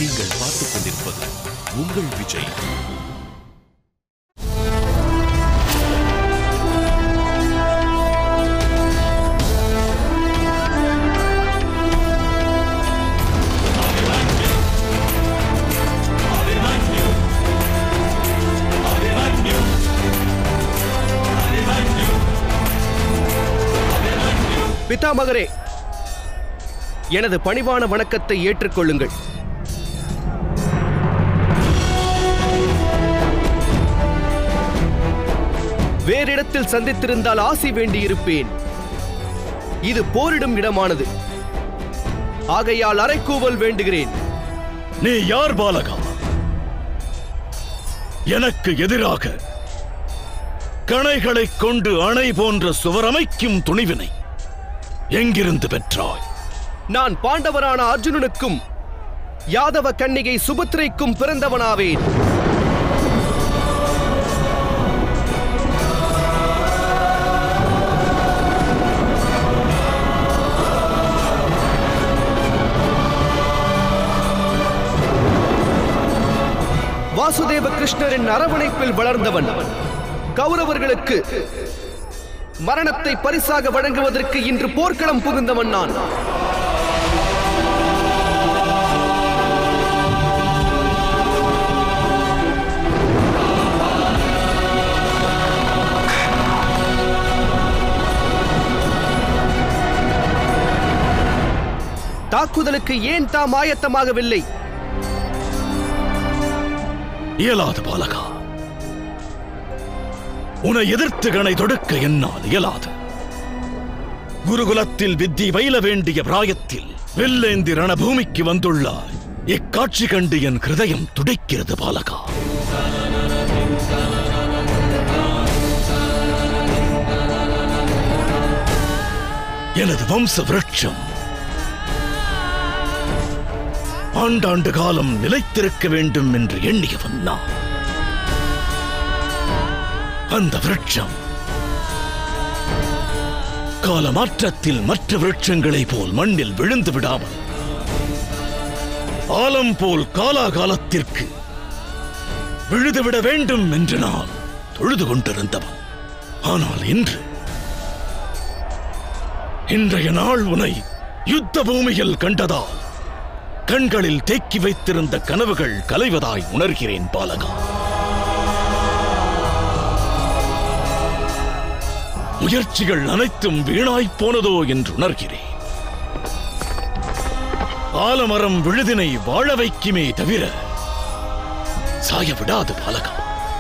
நீங்கள் பார்த்துக் கொண்டிருப்பது உங்கள் விஜய் பிதாமகரே எனது பணிவான வணக்கத்தை ஏற்றுக்கொள்ளுங்கள் வேறிடத்தில் சந்தித்திருந்தால் ஆசி வேண்டியிருப்பேன் இது போரிடும் இடமானது ஆகையால் அரைக்கூவல் வேண்டுகிறேன் நீ யார் பாலகா எனக்கு எதிராக கணைகளைக் கொண்டு அணை போன்ற சுவரமைக்கும் துணிவினை எங்கிருந்து பெற்றாய் நான் பாண்டவரான அர்ஜுனனுக்கும் யாதவ கன்னிகை சுபத்திரைக்கும் பிறந்தவனாவேன் வாசுதேவ கிருஷ்ணரின் அரவணைப்பில் வளர்ந்தவன் கௌரவர்களுக்கு மரணத்தை பரிசாக வழங்குவதற்கு இன்று போர்க்களம் புகுந்தவன் நான் தாக்குதலுக்கு ஏன் தாம் ஆயத்தமாகவில்லை இயலாது பாலகா உன்னை எதிர்த்து கணை தொடுக்க என்னால் இயலாது குருகுலத்தில் வித்தி பயில வேண்டிய பிராயத்தில் வெள்ளேந்தி ரணபூமிக்கு வந்துள்ளாய் இக்காட்சி கண்டு என் ஹிருதயம் துடிக்கிறது பாலகா எனது வம்ச விருட்சம் ஆண்டாண்டு காலம் நிலைத்திருக்க வேண்டும் என்று எண்ணியவன் நான் அந்த விருட்சம் கால மாற்றத்தில் மற்ற விருட்சங்களைப் போல் மண்ணில் விழுந்து விடாமல் ஆலம் போல் காலாகாலத்திற்கு விழுதுவிட வேண்டும் என்று நான் தொழுது கொண்டிருந்தவன் ஆனால் இன்று இன்றைய நாள் உனை யுத்த பூமியில் கண்டதால் கண்களில் தேக்கி வைத்திருந்த கனவுகள் கலைவதாய் உணர்கிறேன் பாலகா முயற்சிகள் அனைத்தும் வீணாய்ப் போனதோ என்று உணர்கிறேன் ஆலமரம் விழுதினை வாழ வைக்குமே தவிர சாய விடாது பாலகா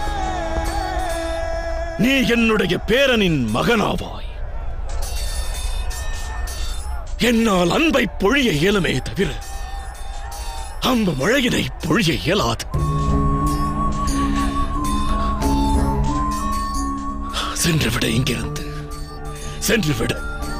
நீ என்னுடைய பேரனின் மகனாவாய் என்னால் அன்பை பொழிய இயலுமே தவிர அம்பு மழையினை பொழிய இயலாது சென்று விட இங்கிருந்து சென்று விட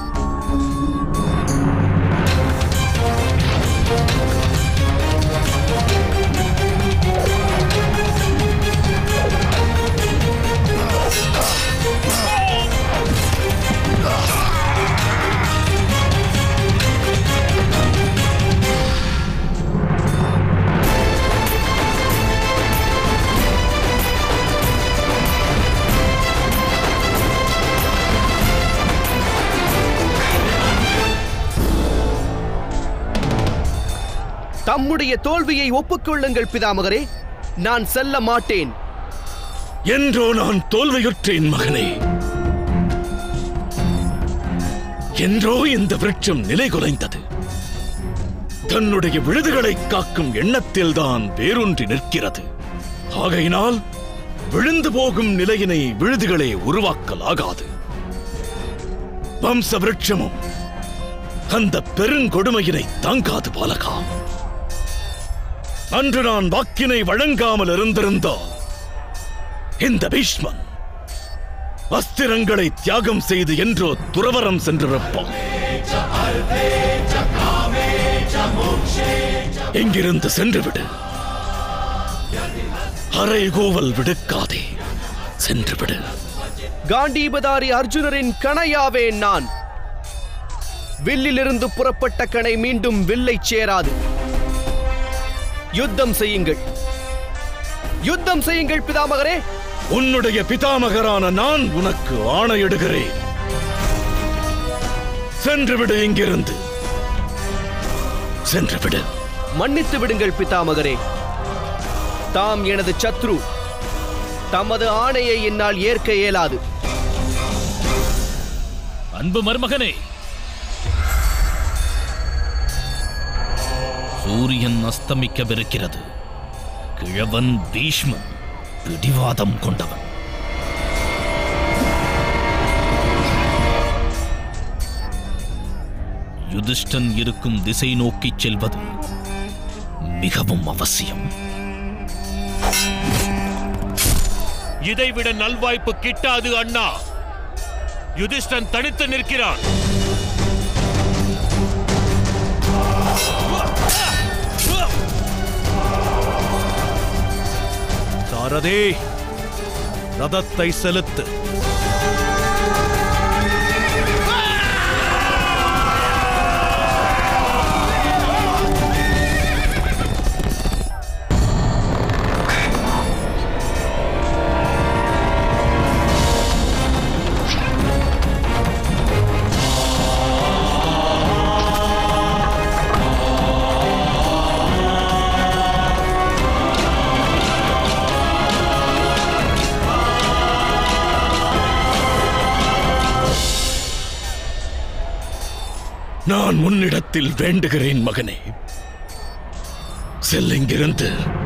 தம்முடைய தோல்வியை ஒப்புக்கொள்ளுங்கள் பிதாமகரே நான் செல்ல மாட்டேன் என்றோ நான் தோல்வியுற்றேன் மகனே என்றோ இந்த விருட்சம் நிலை குலைந்தது தன்னுடைய விழுதுகளை காக்கும் எண்ணத்தில்தான் வேரூன்றி நிற்கிறது ஆகையினால் விழுந்து போகும் நிலையினை விழுதுகளே உருவாக்கலாகாது வம்ச விருட்சமும் அந்த பெருங்கொடுமையினை தாங்காது பாலகா அன்று நான் வாக்கினை வழங்காமல் இருந்திருந்தால் இந்த பீஷ்மன் அஸ்திரங்களை தியாகம் செய்து என்றோ துறவரம் சென்றிருப்பான் இங்கிருந்து சென்றுவிடு அரைகோவல் விடுக்காதே சென்றுவிடு காண்டீபதாரி அர்ஜுனரின் கணையாவேன் நான் வில்லிலிருந்து புறப்பட்ட கணை மீண்டும் வில்லை சேராது யுத்தம் செய்யுங்கள் யுத்தம் செய்யுங்கள் பிதாமகரே உன்னுடைய பிதாமகரான நான் உனக்கு ஆணையிடுகிறேன் சென்று விடு இங்கிருந்து சென்று விடு மன்னித்து விடுங்கள் பிதாமகரே தாம் எனது சத்ரு தமது ஆணையை என்னால் ஏற்க இயலாது அன்பு மருமகனே சூரியன் அஸ்தமிக்கவிருக்கிறது கிழவன் பீஷ்மன் பிடிவாதம் கொண்டவன் யுதிஷ்டன் இருக்கும் திசை நோக்கிச் செல்வது மிகவும் அவசியம் இதைவிட நல்வாய்ப்பு கிட்டாது அண்ணா யுதிஷ்டன் தனித்து நிற்கிறான் சாரதே ரதத்தை செலுத்து நான் உன்னிடத்தில் வேண்டுகிறேன் மகனே செல் இங்கிருந்து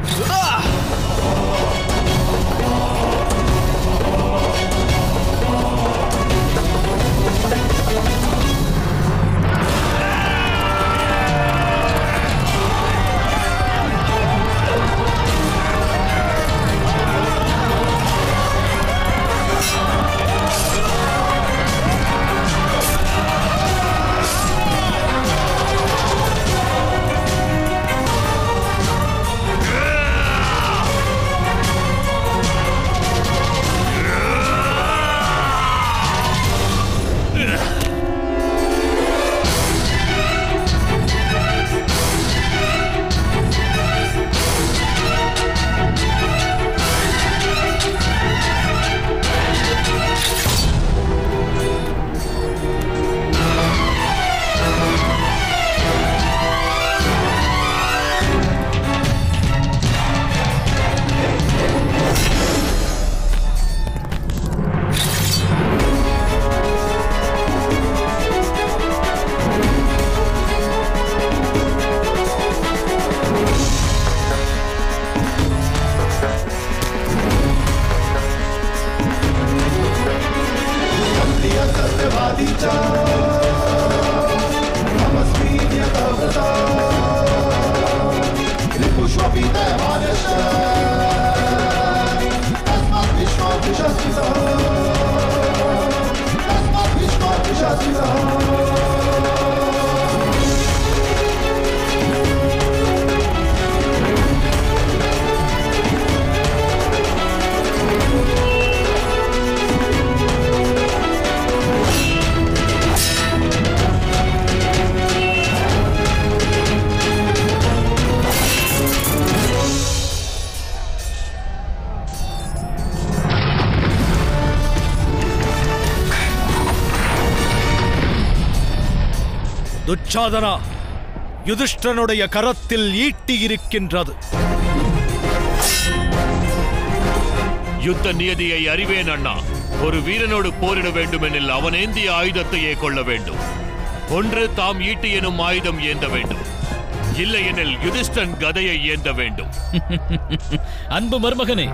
துச்சாதனா யுதிஷ்டனுடைய கரத்தில் ஈட்டி இருக்கின்றது யுத்த நியதியை அறிவேன் அண்ணா ஒரு வீரனோடு போரிட வேண்டுமெனில் அவன் ஏந்திய ஆயுதத்தையே கொள்ள வேண்டும் ஒன்று தாம் ஈட்டி எனும் ஆயுதம் ஏந்த வேண்டும் இல்லையெனில் யுதிஷ்டன் கதையை ஏந்த வேண்டும் அன்பு மருமகனே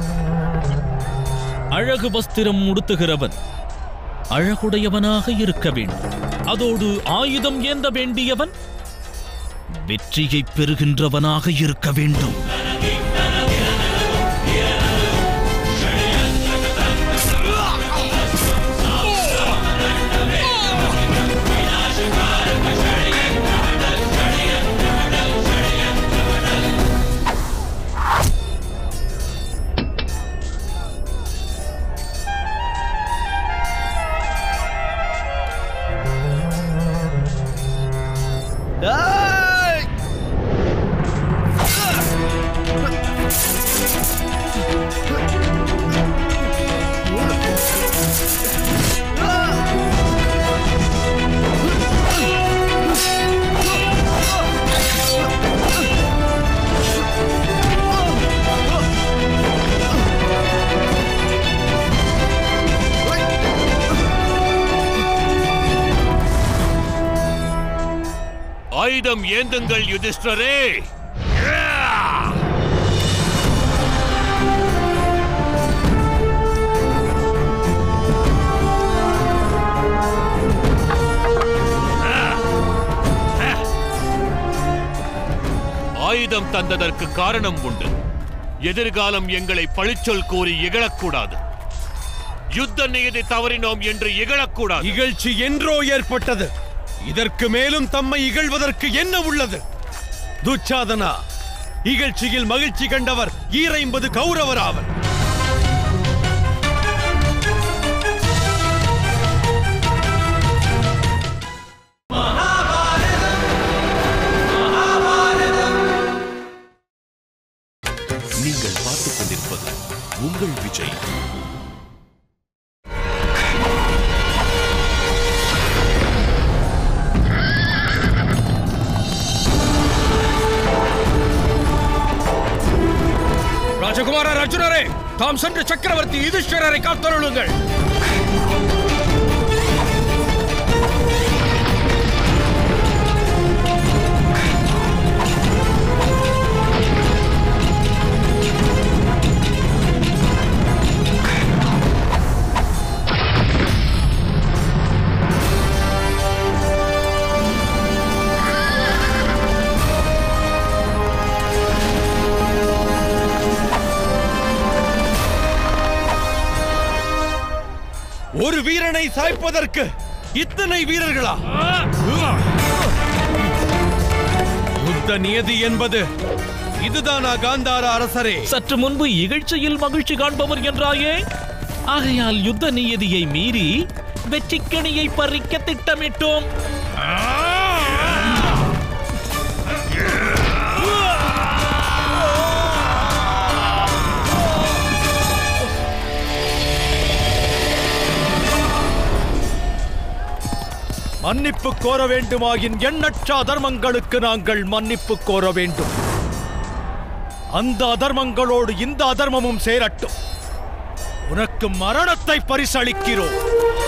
அழகு வஸ்திரம் உடுத்துகிறவன் அழகுடையவனாக இருக்க வேண்டும் அதோடு ஆயுதம் ஏந்த வேண்டியவன் வெற்றியை பெறுகின்றவனாக இருக்க வேண்டும் ஏய்! ஆயுதம் ஏந்துங்கள் யுதிஷ்டரே ஆயுதம் தந்ததற்கு காரணம் உண்டு எதிர்காலம் எங்களை பழிச்சொல் கூறி இகழக்கூடாது யுத்த நியதி தவறினோம் என்று இகழக்கூடாது இகழ்ச்சி என்றோ ஏற்பட்டது இதற்கு மேலும் தம்மை இகழ்வதற்கு என்ன உள்ளது துச்சாதனா இகழ்ச்சியில் மகிழ்ச்சி கண்டவர் ஈரைம்பது கௌரவர் ஆவர் நீங்கள் பார்த்துக் கொண்டிருப்பது உங்கள் விஜய் ராஜகுமாரர் அர்ஜுனரே தாம் சென்று சக்கரவர்த்தி யுதிஷ்டரரை காத்தருளுங்கள் ஒரு வீரனை சாய்ப்பதற்கு இத்தனை வீரர்களா யுத்த நியதி என்பது இதுதானா காந்தார அரசரே சற்று முன்பு இகழ்ச்சியில் மகிழ்ச்சி காண்பவர் என்றாயே ஆகையால் யுத்த நியதியை மீறி வெற்றிக்கணியை பறிக்க திட்டமிட்டோம் மன்னிப்பு கோர வேண்டுமாயின் எண்ணற்ற அதர்மங்களுக்கு நாங்கள் மன்னிப்பு கோர வேண்டும் அந்த அதர்மங்களோடு இந்த அதர்மமும் சேரட்டும் உனக்கு மரணத்தை பரிசளிக்கிறோம்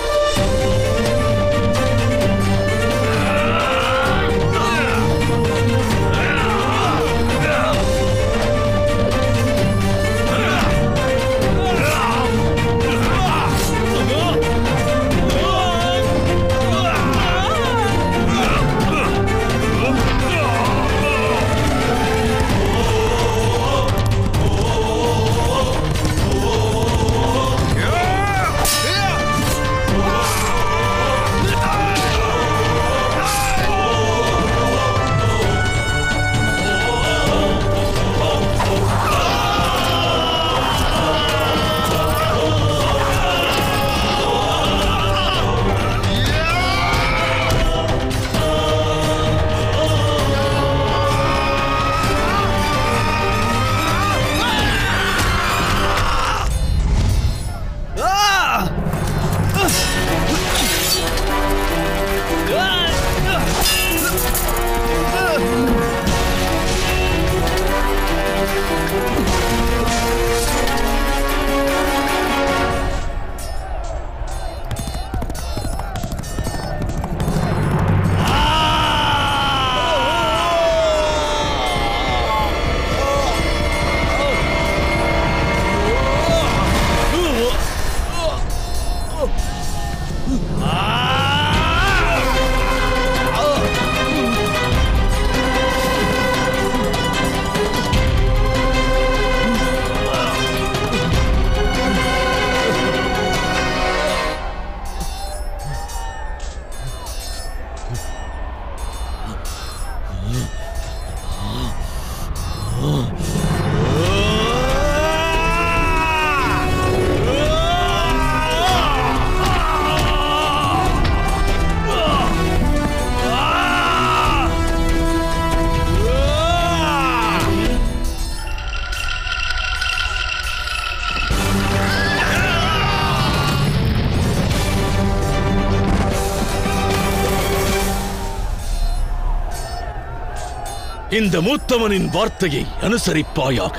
இந்த மூத்தவனின் வார்த்தையை அனுசரிப்பாயாக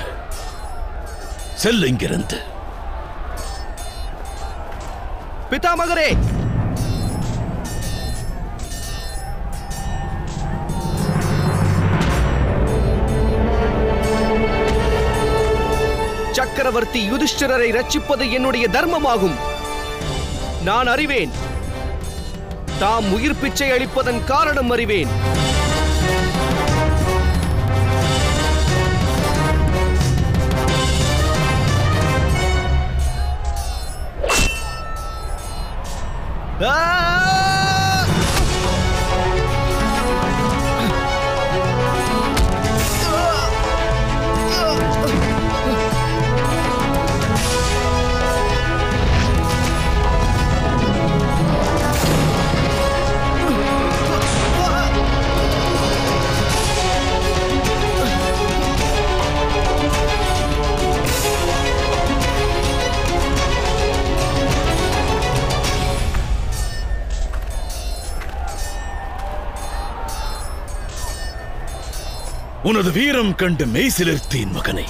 செல் இங்கிருந்து பிதாமகரே சக்கரவர்த்தி யுதிஷ்டிரரை ரட்சிப்பது என்னுடைய தர்மமாகும் நான் அறிவேன் தாம் உயிர் பிச்சை அளிப்பதன் காரணம் அறிவேன் ஆ! உனது வீரம் கண்டு மெய்சிலிர்த்தேன் மகனே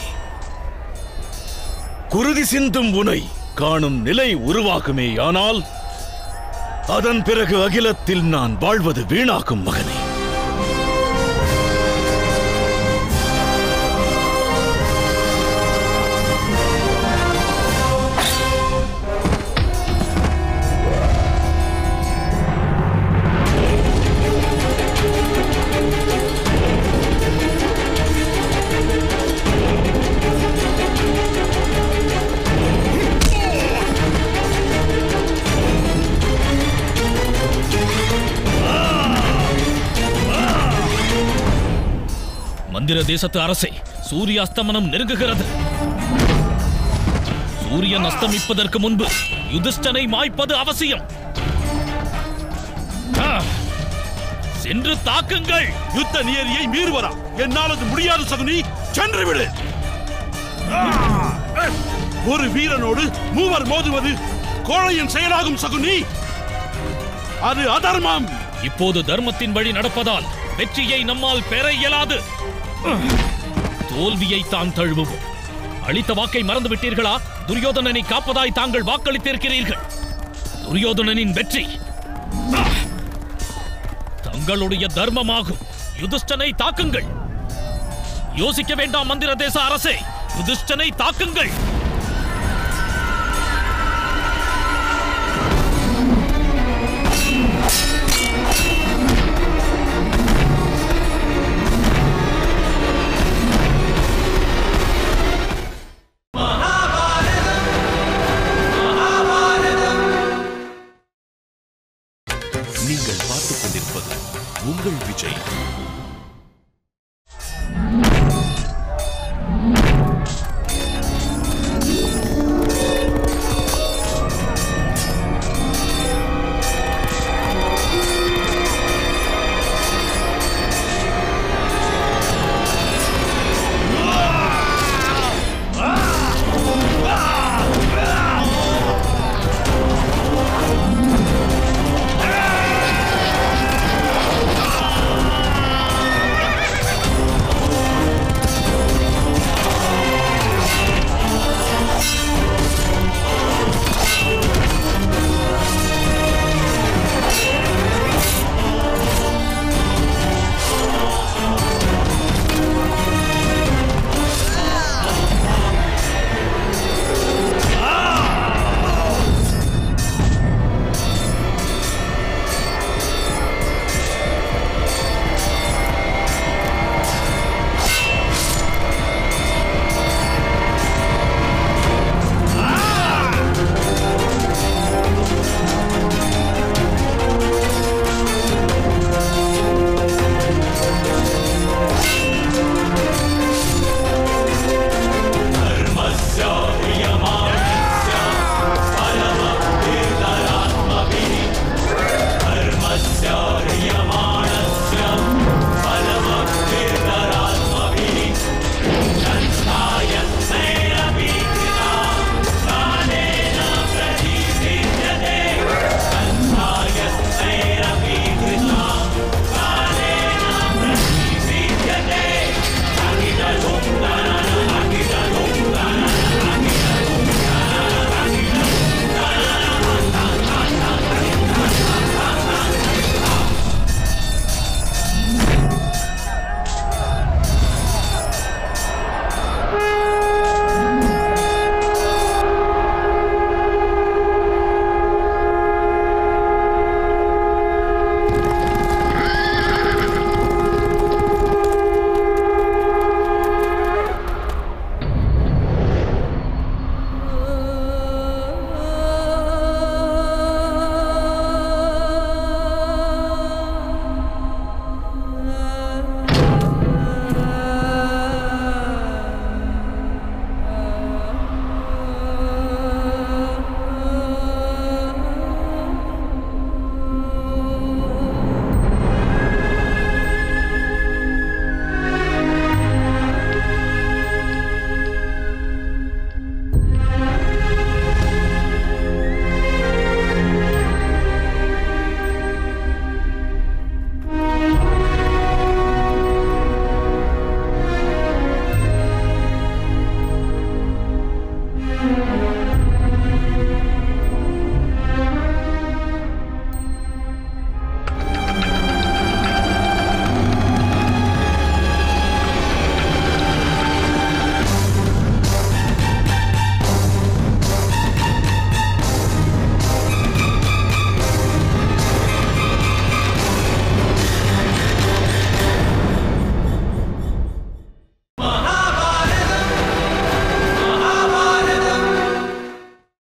குருதி சிந்தும் உனை காணும் நிலை உருவாகுமேயானால் அதன் பிறகு அகிலத்தில் நான் வாழ்வது வீணாகும் மகனே மந்திர தேசத்து அரசே சூரிய அஸ்தமனம் நெருங்குகிறது சூரியன் அஸ்தமிப்பதற்கு முன்பு யுதிஷ்டனை மாய்ப்பது அவசியம் ஆ! சென்று தாக்குங்கள் யுத்த நியதியை மீறுவரா என்னால் அது முடியாது சகுனி சென்று விடு ஆ! ஒரு வீரனோடு மூவர் மோதுவது கோழையின் செயலாகும் சகுனி அது அதர்மம் இப்போது தர்மத்தின் வழி நடப்பதால் வெற்றியை நம்மால் பெற இயலாது தோல்வியை தான் தழுவுவோம் அளித்த வாக்கை மறந்து விட்டீர்களா துரியோதனனை காப்பதாய் தாங்கள் வாக்களித்திருக்கிறீர்கள் துரியோதனனின் வெற்றி ஆ! தங்களுடைய தர்மமாகும் யுதிஷ்டனை தாக்குங்கள் யோசிக்க வேண்டாம் மந்திர தேச அரசே யுதிஷ்டனை தாக்குங்கள்